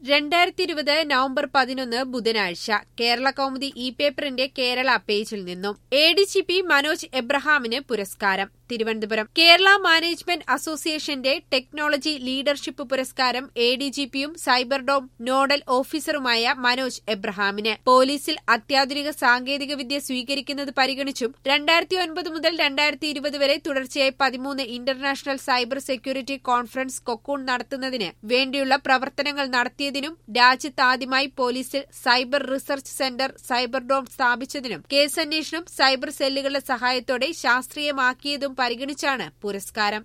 രണ്ടായിരത്തി ഇരുപത് നവംബർ പതിനൊന്ന് ബുധനാഴ്ച കേരള കൗമുദി ഇ പേപ്പറിന്റെ കേരള പേജിൽ നിന്നും A D G P Manoj എബ്രഹാമിന് പുരസ്കാരം തിരുവനന്തപുരം കേരള മാനേജ്മെന്റ് അസോസിയേഷന്റെ ടെക്നോളജി ലീഡർഷിപ്പ് പുരസ്കാരം എ ഡി ജി പിയും സൈബർ ഡോം നോഡൽ ഓഫീസറുമായ മനോജ് എബ്രഹാമിന് പോലീസിൽ അത്യാധുനിക സാങ്കേതിക വിദ്യ സ്വീകരിക്കുന്നത് പരിഗണിച്ചും രണ്ടായിരത്തി ഒൻപത് മുതൽ രണ്ടായിരത്തി ഇരുപത് വരെ തുടർച്ചയായി പതിമൂന്ന് international cyber security conference cocoon നടത്തുന്നതിന് വേണ്ടിയുള്ള പ്രവർത്തനങ്ങൾ നടത്തിയതിനും രാജ്യത്താദ്യമായി പോലീസിൽ cyber research centre cyber dome സ്ഥാപിച്ചതിനും കേസന്വേഷണം സൈബർ സെല്ലുകളുടെ സഹായത്തോടെ ശാസ്ത്രീയമാക്കിയതും പരിഗണിച്ചാണ് പുരസ്കാരം